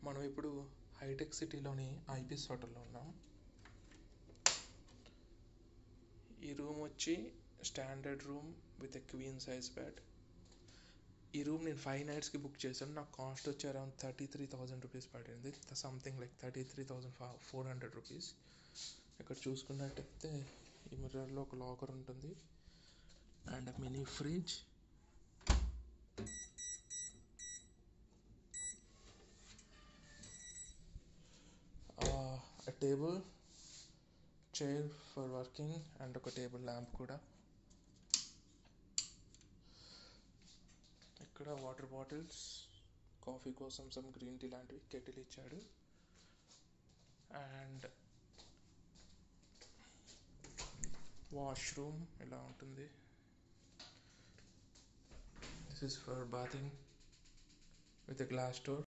మనం ఇప్పుడు హైటెక్ సిటీలోని ఐబిస్ హోటల్లో ఉన్నాం ఈ రూమ్ వచ్చి standard room with a queen size bed ఈ రూమ్ నేను ఫైవ్ నైట్స్కి బుక్ చేశాను నాకు కాస్ట్ వచ్చి around thirty three thousand rupees పడింది something like thirty three thousand four hundred rupees ఇక్కడ చూసుకున్నట్టయితే ఈ మిర్రర్లో ఒక లాకర్ ఉంటుంది and mini fridge table chair for working and ఒక టేబుల్ ల్యాంప్ కూడా ఇక్కడ వాటర్ బాటిల్స్ కాఫీ కోసం సమ్ గ్రీన్ టీ లాంటివి కెటిల్ ఇచ్చాడు అండ్ వాష్రూమ్ ఇలా ఉంటుంది this is for bathing with a glass door